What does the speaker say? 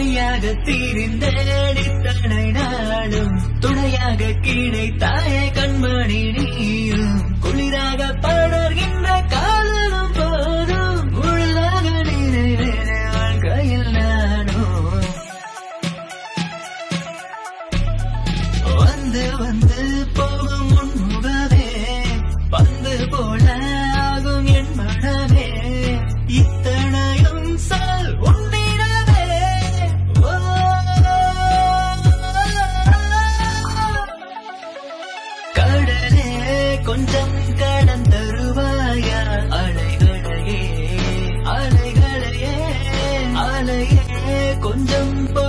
தனியாக தீரிந்தேன் இத்தனை நாளும் துணையாக கிடைத்தாயே கண்மணி நீயும் குளிராக படர்கின்ற காதலும் போதும் முழுதாக நிறைவேற வாழ்க்கையில் நானும் வந்து வந்து போகும் முன்முகவே பந்து போல ஆகும் என் மனமே இத்தனையும் சால் உன்னிடவே ஓ. கடலே கொஞ்சம் கடந்தருவாயா அலைகளையே அலைகளையே அலையே கொஞ்சம்